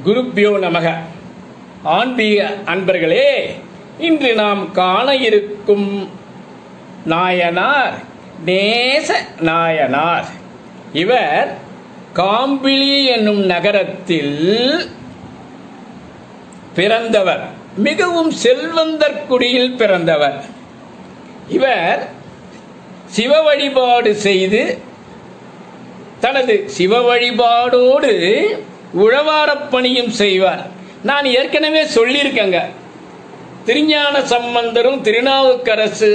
குருப்பியோ நமக ஆன்மீக அன்பர்களே இன்று நாம் காண இருக்கும் நாயனார் நேச நாயனார் இவர் காம்பிளி என்னும் நகரத்தில் பிறந்தவர் மிகவும் செல்வந்தர் குடியில் பிறந்தவர் இவர் சிவ வழிபாடு செய்து தனது சிவ வழிபாடோடு உழவாரப் பணியும் செய்வார் நான் ஏற்கனவே சொல்லியிருக்கேங்க திருஞான சம்பந்தரும் திருநாவுக்கரசு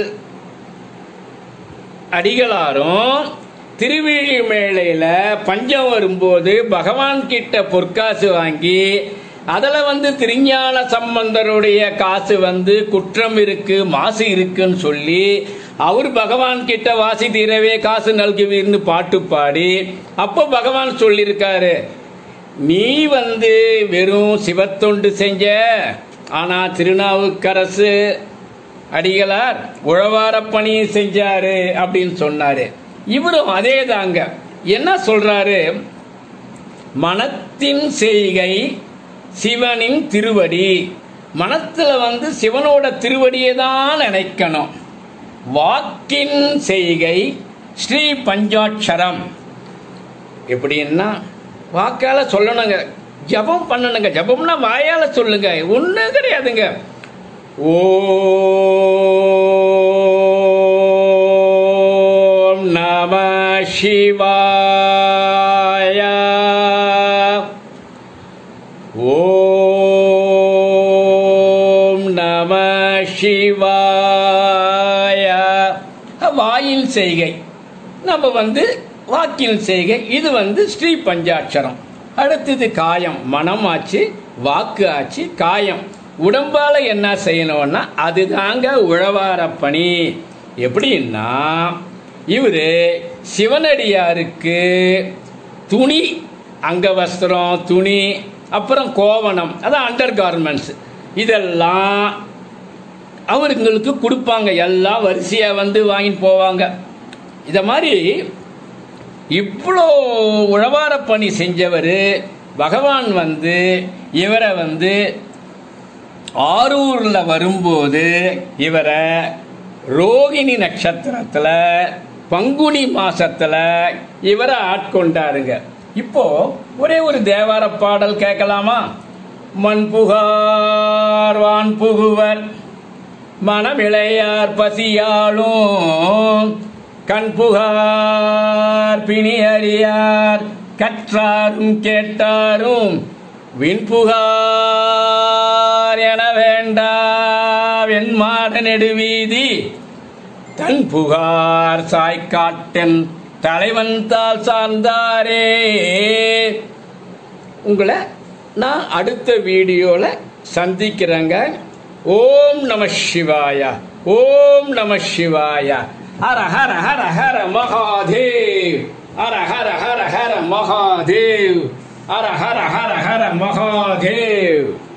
அடிகளாரும் திருவிழிமேளையில் பஞ்சம் வரும்போது பகவான் கிட்ட பொற்காசு வாங்கி அதில் வந்து திருஞான சம்பந்தருடைய காசு வந்து குற்றம் இருக்கு மாசு இருக்குன்னு சொல்லி அவர் பகவான் கிட்ட வாசி தீரவே காசு நல்குவீர்னு பாட்டு பாடி அப்போ பகவான் சொல்லியிருக்காரு நீ வந்து வெறும் சிவத்தொண்டு செஞ்ச ஆனா திருநாவுக்கரசு அடிகளார் உழவார பணி செஞ்சாரு அப்படின்னு சொன்னாரு இவரும் அதே தாங்க என்ன சொல்றாரு மனத்தின் செய்கை சிவனின் திருவடி மனத்துல வந்து சிவனோட திருவடியை தான் நினைக்கணும் வாக்கின் செய்கை ஸ்ரீ பஞ்சாட்சரம் எப்படின்னா வாக்கால சொல்லணுங்க ஜபம் பண்ணணுங்க ஜபம்னா வாயால சொல்லுங்க ஒன்றும் கிடையாதுங்க ஓம் நம சிவாய ஓம் நம சிவாய வாயில் செய்கை நம்ம வந்து வாக்கில் செய்கை இது வந்து ஸ்ரீ பஞ்சாட்சரம் அடுத்தது காயம் மனம் ஆச்சு வாக்கு ஆச்சு காயம் உடம்பால என்ன செய்யணும்னா அதுதாங்க உழவார பணி எப்படின்னா இவரு சிவனடியாருக்கு துணி அங்கவஸ்திரம் துணி அப்புறம் கோவணம் அதான் அண்டர் கார்மெண்ட்ஸ் இதெல்லாம் அவருங்களுக்கு கொடுப்பாங்க எல்லாம் வரிசையாக வந்து வாங்கிட்டு போவாங்க இதை மாதிரி இவ்வளோ உழவார பணி செஞ்சவர் பகவான் வந்து இவரை வந்து ஆரூரில் வரும்போது இவரை ரோகிணி நட்சத்திரத்தில் பங்குனி மாசத்துல இவரை ஆட்கொண்டாருங்க இப்போ ஒரே ஒரு தேவார பாடல் கேட்கலாமா மண் புகார் வான் புகுவர் மனமிளையார் பசியாளும் கண் புகார் பிணி அறியார் கற்றாரும் கேட்டாரும் விண் புகார் என வேண்டா வெண்மாட நெடுவீதி தன் புகார் சாய்க்காட்டன் தலைவன் தாள் சார்ந்தாரே உங்களை நான் அடுத்த வீடியோல சந்திக்கிறேங்க ஓம் நம சிவாய ஓம் நம சிவாய ஹர ஹர ஹர ஹர மகாதேவ் ஹர ஹர ஹர ஹர மகாதேவ் ஹர ஹர ஹர ஹர மகாதேவ்